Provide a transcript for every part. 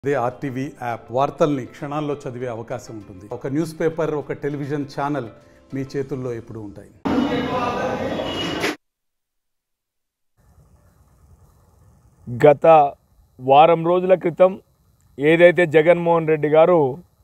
అదే RTV app వార్తల్ని క్షణాల్లో చదివే అవకాశం ఉంటుంది ఒక న్యూస్ పేపర్ ఒక టెలివిజన్ ఛానల్ మీ చేతుల్లో ఎప్పుడూ ఉంటాయి గత వారం రోజుల క్రితం ఏదైతే జగన్మోహన్ రెడ్డి గారు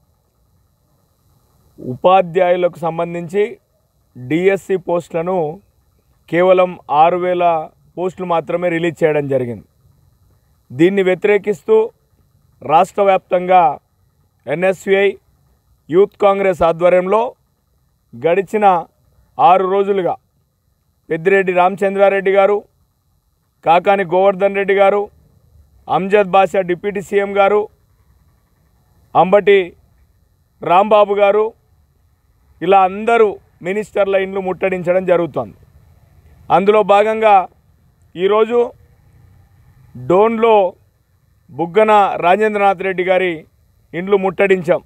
ఉపాధ్యాయులకు సంబంధించి డిఎస్సి పోస్టులను కేవలం ఆరు వేల పోస్టులు మాత్రమే రిలీజ్ చేయడం జరిగింది దీన్ని వ్యతిరేకిస్తూ రాష్ట్ర వ్యాప్తంగా ఎన్ఎస్యుఐ యూత్ కాంగ్రెస్ ఆధ్వర్యంలో గడిచిన ఆరు రోజులుగా పెద్దిరెడ్డి రామచంద్రారెడ్డి గారు కాకాని గోవర్ధన్ రెడ్డి గారు అంజద్ బాషా డిప్యూటీ సీఎం గారు అంబటి రాంబాబు గారు ఇలా అందరూ మినిస్టర్ల ఇండ్లు ముట్టడించడం జరుగుతోంది అందులో భాగంగా ఈరోజు డోన్లో బుగ్గన రాజేంద్రనాథ్ రెడ్డి గారి ఇండ్లు ముట్టడించాం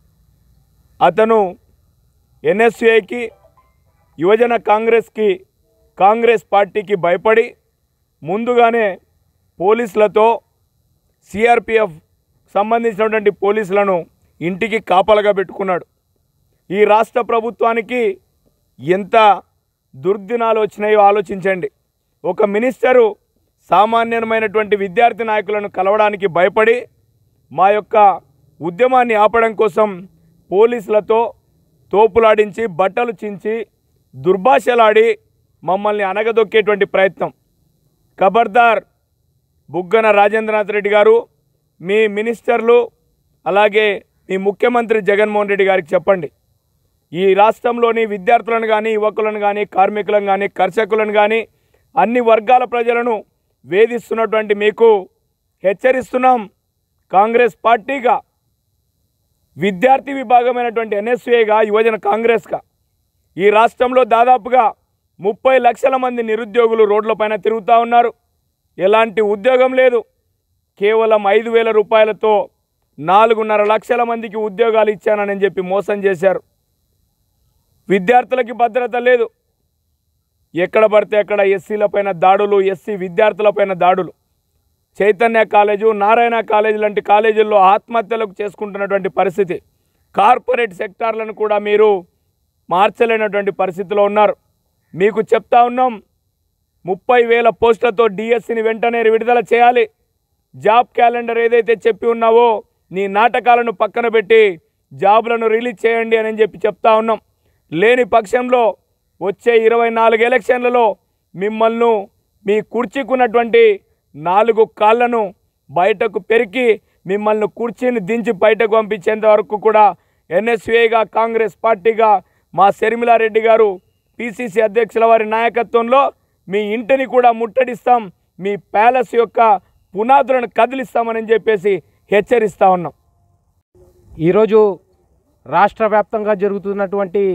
అతను ఎన్ఎస్యుఐకి యువజన కాంగ్రెస్కి కాంగ్రెస్ పార్టీకి భయపడి ముందుగానే పోలీసులతో సిఆర్పిఎఫ్ సంబంధించినటువంటి పోలీసులను ఇంటికి కాపలగా పెట్టుకున్నాడు ఈ రాష్ట్ర ప్రభుత్వానికి ఎంత దుర్దినాలు వచ్చినాయో ఆలోచించండి ఒక మినిస్టరు సామాన్యమైనటువంటి విద్యార్థి నాయకులను కలవడానికి భయపడి మా యొక్క ఉద్యమాన్ని ఆపడం కోసం పోలీసులతో తోపులాడించి బట్టలు చించి దుర్భాషలాడి మమ్మల్ని అనగదొక్కేటువంటి ప్రయత్నం ఖబర్దార్ బుగ్గన రాజేంద్రనాథ్ రెడ్డి గారు మీ మినిస్టర్లు అలాగే మీ ముఖ్యమంత్రి జగన్మోహన్ రెడ్డి గారికి చెప్పండి ఈ రాష్ట్రంలోని విద్యార్థులను కానీ యువకులను కానీ కార్మికులను కానీ కర్షకులను కానీ అన్ని వర్గాల ప్రజలను వేధిస్తున్నటువంటి మీకు హెచ్చరిస్తున్నాం కాంగ్రెస్ పార్టీగా విద్యార్థి విభాగమైనటువంటి ఎన్ఎస్యుఐగా యువజన కాంగ్రెస్గా ఈ రాష్ట్రంలో దాదాపుగా ముప్పై లక్షల మంది నిరుద్యోగులు రోడ్లపైన తిరుగుతూ ఉన్నారు ఎలాంటి ఉద్యోగం లేదు కేవలం ఐదు వేల రూపాయలతో నాలుగున్నర లక్షల మందికి ఉద్యోగాలు ఇచ్చానని చెప్పి మోసం చేశారు విద్యార్థులకి భద్రత లేదు ఎక్కడ పడితే అక్కడ ఎస్సీలపైన దాడులు ఎస్సీ విద్యార్థులపైన దాడులు చైతన్య కాలేజు నారాయణ కాలేజీ లాంటి కాలేజీల్లో ఆత్మహత్యలకు చేసుకుంటున్నటువంటి పరిస్థితి కార్పొరేట్ సెక్టార్లను కూడా మీరు మార్చలేనటువంటి పరిస్థితిలో ఉన్నారు మీకు చెప్తా ఉన్నాం ముప్పై వేల పోస్టులతో డిఎస్సిని వెంటనే విడుదల చేయాలి జాబ్ క్యాలెండర్ ఏదైతే చెప్పి ఉన్నావో నీ నాటకాలను పక్కన పెట్టి జాబులను రిలీజ్ చేయండి అని చెప్పి చెప్తా ఉన్నాం లేని పక్షంలో వచ్చే ఇరవై నాలుగు ఎలక్షన్లలో మిమ్మల్ని మీ కుర్చీకున్నటువంటి నాలుగు కాళ్ళను బయటకు పెరికి మిమ్మల్ని కుర్చీని దించి బయటకు పంపించేంత వరకు కూడా ఎన్ఎస్యుఐగా కాంగ్రెస్ పార్టీగా మా శర్మిలారెడ్డి గారు పిసిసి అధ్యక్షుల వారి నాయకత్వంలో మీ ఇంటిని కూడా ముట్టడిస్తాం మీ ప్యాలెస్ యొక్క పునాదులను కదిలిస్తామని చెప్పేసి హెచ్చరిస్తా ఉన్నాం ఈరోజు రాష్ట్ర వ్యాప్తంగా జరుగుతున్నటువంటి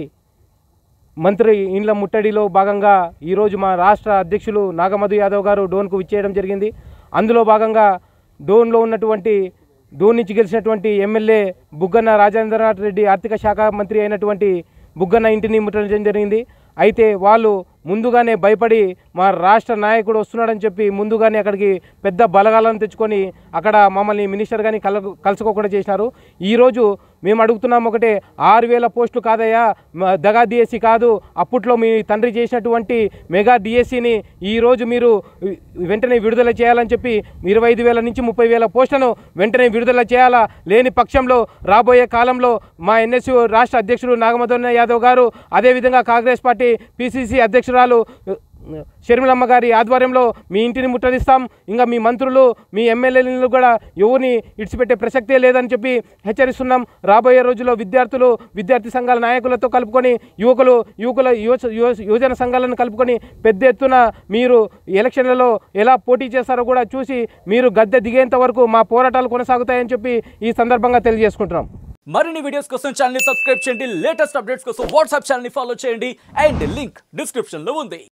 మంత్రి ఇండ్ల ముట్టడిలో భాగంగా ఈరోజు మా రాష్ట్ర అధ్యక్షులు నాగమధు యాదవ్ గారు డోన్కు విచ్చేయడం జరిగింది అందులో భాగంగా డోన్లో ఉన్నటువంటి డోన్ నుంచి గెలిచినటువంటి ఎమ్మెల్యే బుగ్గన్న రాజేంద్రనాథ్ రెడ్డి ఆర్థిక శాఖ మంత్రి అయినటువంటి బుగ్గన్న ఇంటిని ముట్టడం జరిగింది అయితే వాళ్ళు ముందుగానే భయపడి మా రాష్ట్ర నాయకుడు వస్తున్నాడని చెప్పి ముందుగానే అక్కడికి పెద్ద బలగాలను తెచ్చుకొని అక్కడ మమ్మల్ని మినిస్టర్ కానీ కల కలుసుకోకుండా చేసినారు ఈరోజు మేము అడుగుతున్నాం ఒకటే ఆరు వేల పోస్టులు కాదయ్యా మ- దగా డిఎస్సి కాదు అప్పట్లో మీ తండ్రి చేసినటువంటి మెగా డిఎస్సిని ఈరోజు మీరు వెంటనే విడుదల చేయాలని చెప్పి ఇరవై ఐదు వేల నుంచి ముప్పై వేల పోస్టులను వెంటనే విడుదల చేయాలా లేని పక్షంలో రాబోయే కాలంలో మా ఎన్ఎస్యు రాష్ట్ర అధ్యక్షుడు నాగమధోన్న యాదవ్ గారు అదేవిధంగా కాంగ్రెస్ పార్టీ పిసిసి అధ్యక్షురాలు షర్మిలమ్మ గారి ఆధ్వర్యంలో మీ ఇంటిని ముట్టడిస్తాం ఇంకా మీ మంత్రులు మీ ఎమ్మెల్యేలు కూడా ఎవరిని ఇడిచిపెట్టే ప్రసక్తే లేదని చెప్పి హెచ్చరిస్తున్నాం రాబోయే రోజుల్లో విద్యార్థులు విద్యార్థి సంఘాల నాయకులతో కలుపుకొని యువకులు యువకుల యువ యువ- యువజన సంఘాలను కలుపుకొని పెద్ద ఎత్తున మీరు ఎలక్షన్లలో ఎలా పోటీ చేస్తారో కూడా చూసి మీరు గద్దె దిగేంత వరకు మా పోరాటాలు కొనసాగుతాయని చెప్పి ఈ సందర్భంగా తెలియజేసుకుంటున్నాం మరిన్ని వీడియోస్ కోసం ఛానల్ ని సబ్స్క్రైబ్ చేయండి లేటెస్ట్ అప్డేట్స్ కోసం వాట్సాప్ ఛానల్ ని ఫాలో చేయండి అండ్ లింక్ డిస్క్రిప్షన్ లో ఉంది